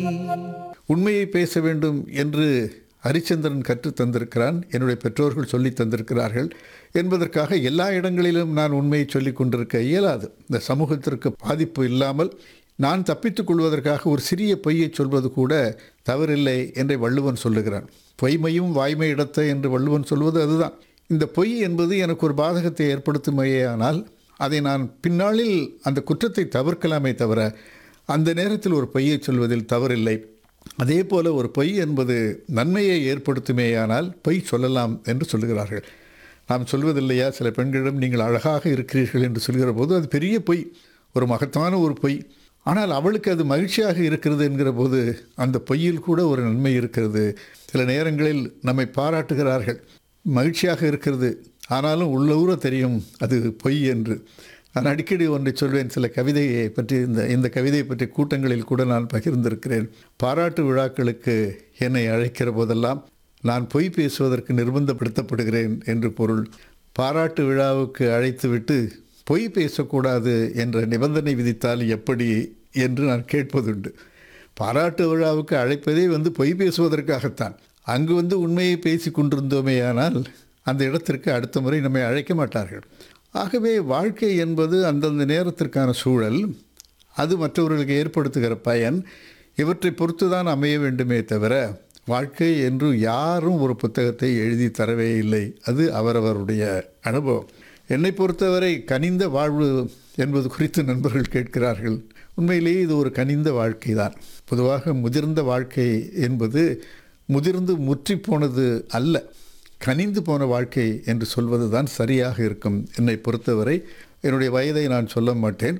உண்மையை பேச வேண்டும் என்று ஹரிச்சந்திரன் கற்றுத் தந்திருக்கிறான் என்னுடைய பெற்றோர்கள் சொல்லித் தந்திருக்கிறார்கள் என்பதற்காக எல்லா இடங்களிலும் நான் உண்மையை சொல்லிக் கொண்டிருக்க இயலாது இந்த சமூகத்திற்கு பாதிப்பு இல்லாமல் நான் தப்பித்துக் கொள்வதற்காக ஒரு சிறிய பொய்யை சொல்வது கூட தவறில்லை என்று வள்ளுவன் சொல்லுகிறான் பொய்மையும் வாய்மை இடத்த என்று வள்ளுவன் சொல்வது அதுதான் இந்த பொய் என்பது எனக்கு ஒரு பாதகத்தை ஏற்படுத்துமையானால் அதை நான் பின்னாளில் அந்த குற்றத்தை தவிர்க்கலாமே தவிர அந்த நேரத்தில் ஒரு பொய்யை சொல்வதில் தவறில்லை அதே போல ஒரு பொய் என்பது நன்மையை ஏற்படுத்துமேயானால் பொய் சொல்லலாம் என்று சொல்லுகிறார்கள் நாம் சொல்வதில்லையா சில பெண்களிடம் நீங்கள் அழகாக இருக்கிறீர்கள் என்று சொல்கிற போது அது பெரிய பொய் ஒரு மகத்தான ஒரு பொய் ஆனால் அவளுக்கு அது மகிழ்ச்சியாக இருக்கிறது என்கிற போது அந்த பொய்யில் கூட ஒரு நன்மை இருக்கிறது சில நேரங்களில் நம்மை பாராட்டுகிறார்கள் மகிழ்ச்சியாக இருக்கிறது ஆனாலும் உள்ளூர தெரியும் அது பொய் என்று நான் அடிக்கடி ஒன்றை சொல்வேன் சில கவிதையை பற்றி இந்த இந்த கவிதையை பற்றி கூட்டங்களில் கூட நான் பகிர்ந்திருக்கிறேன் பாராட்டு விழாக்களுக்கு என்னை அழைக்கிற போதெல்லாம் நான் பொய் பேசுவதற்கு நிர்பந்தப்படுத்தப்படுகிறேன் என்று பொருள் பாராட்டு விழாவுக்கு அழைத்துவிட்டு பொய் பேசக்கூடாது என்ற நிபந்தனை விதித்தால் எப்படி என்று நான் கேட்பதுண்டு பாராட்டு விழாவுக்கு அழைப்பதே வந்து பொய் பேசுவதற்காகத்தான் அங்கு வந்து உண்மையை பேசி கொண்டிருந்தோமேயானால் அந்த இடத்திற்கு அடுத்த முறை நம்மை அழைக்க மாட்டார்கள் ஆகவே வாழ்க்கை என்பது அந்தந்த நேரத்திற்கான சூழல் அது மற்றவர்களுக்கு ஏற்படுத்துகிற பயன் இவற்றை பொறுத்து தான் அமைய வேண்டுமே தவிர வாழ்க்கை என்று யாரும் ஒரு புத்தகத்தை எழுதி தரவே இல்லை அது அவரவருடைய அனுபவம் என்னை பொறுத்தவரை கனிந்த வாழ்வு என்பது குறித்து நண்பர்கள் கேட்கிறார்கள் உண்மையிலேயே இது ஒரு கனிந்த வாழ்க்கை தான் பொதுவாக முதிர்ந்த வாழ்க்கை என்பது முதிர்ந்து முற்றி போனது அல்ல கனிந்து போன வாழ்க்கை என்று சொல்வது தான் சரியாக இருக்கும் என்னை பொறுத்தவரை என்னுடைய வயதை நான் சொல்ல மாட்டேன்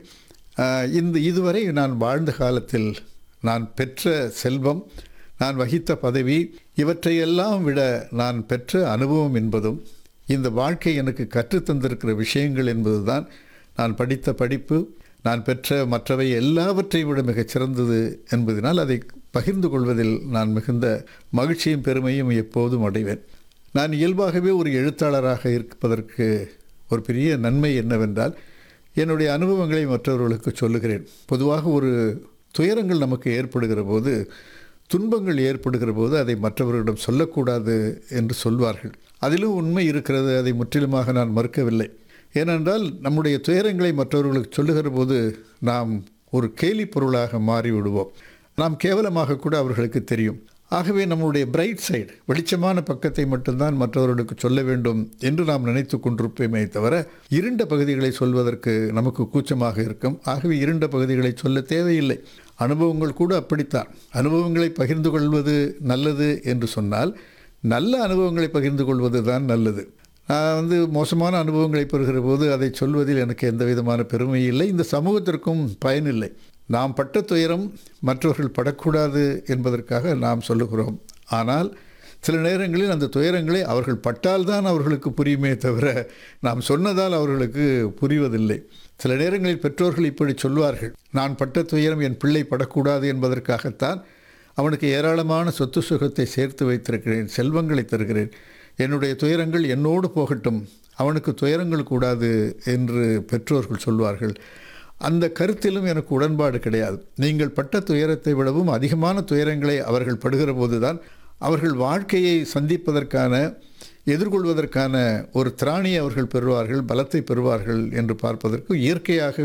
இந்த இதுவரை நான் வாழ்ந்த காலத்தில் நான் பெற்ற செல்வம் நான் வகித்த பதவி இவற்றையெல்லாம் விட நான் பெற்ற அனுபவம் என்பதும் இந்த வாழ்க்கை எனக்கு கற்றுத்தந்திருக்கிற விஷயங்கள் என்பது தான் நான் படித்த படிப்பு நான் பெற்ற மற்றவை எல்லாவற்றை விட மிகச் சிறந்தது என்பதனால் அதை பகிர்ந்து கொள்வதில் நான் மிகுந்த மகிழ்ச்சியும் பெருமையும் எப்போதும் அடைவேன் நான் இயல்பாகவே ஒரு எழுத்தாளராக இருப்பதற்கு ஒரு பெரிய நன்மை என்னவென்றால் என்னுடைய அனுபவங்களை மற்றவர்களுக்கு சொல்லுகிறேன் பொதுவாக ஒரு துயரங்கள் நமக்கு ஏற்படுகிற போது துன்பங்கள் ஏற்படுகிற போது அதை மற்றவர்களிடம் சொல்லக்கூடாது என்று சொல்வார்கள் அதிலும் உண்மை இருக்கிறது அதை முற்றிலுமாக நான் மறுக்கவில்லை ஏனென்றால் நம்முடைய துயரங்களை மற்றவர்களுக்கு சொல்லுகிற போது நாம் ஒரு கேலி பொருளாக மாறிவிடுவோம் நாம் கேவலமாக கூட அவர்களுக்கு தெரியும் ஆகவே நம்முடைய பிரைட் சைடு வெளிச்சமான பக்கத்தை மட்டும்தான் மற்றவர்களுக்கு சொல்ல வேண்டும் என்று நாம் நினைத்து கொண்டிருப்போமே தவிர இருண்ட பகுதிகளை சொல்வதற்கு நமக்கு கூச்சமாக இருக்கும் ஆகவே இருண்ட பகுதிகளை சொல்ல தேவையில்லை அனுபவங்கள் கூட அப்படித்தான் அனுபவங்களை பகிர்ந்து கொள்வது நல்லது என்று சொன்னால் நல்ல அனுபவங்களை பகிர்ந்து கொள்வது தான் நல்லது நான் வந்து மோசமான அனுபவங்களை பெறுகிற போது அதை சொல்வதில் எனக்கு எந்த விதமான பெருமை இல்லை இந்த சமூகத்திற்கும் பயனில்லை நாம் பட்ட துயரம் மற்றவர்கள் படக்கூடாது என்பதற்காக நாம் சொல்லுகிறோம் ஆனால் சில நேரங்களில் அந்த துயரங்களை அவர்கள் பட்டால்தான் அவர்களுக்கு புரியுமே தவிர நாம் சொன்னதால் அவர்களுக்கு புரிவதில்லை சில நேரங்களில் பெற்றோர்கள் இப்படி சொல்வார்கள் நான் பட்ட துயரம் என் பிள்ளை படக்கூடாது என்பதற்காகத்தான் அவனுக்கு ஏராளமான சொத்து சுகத்தை சேர்த்து வைத்திருக்கிறேன் செல்வங்களை தருகிறேன் என்னுடைய துயரங்கள் என்னோடு போகட்டும் அவனுக்கு துயரங்கள் கூடாது என்று பெற்றோர்கள் சொல்வார்கள் அந்த கருத்திலும் எனக்கு உடன்பாடு கிடையாது நீங்கள் பட்ட துயரத்தை விடவும் அதிகமான துயரங்களை அவர்கள் படுகிற போதுதான் அவர்கள் வாழ்க்கையை சந்திப்பதற்கான எதிர்கொள்வதற்கான ஒரு திராணியை அவர்கள் பெறுவார்கள் பலத்தை பெறுவார்கள் என்று பார்ப்பதற்கு இயற்கையாக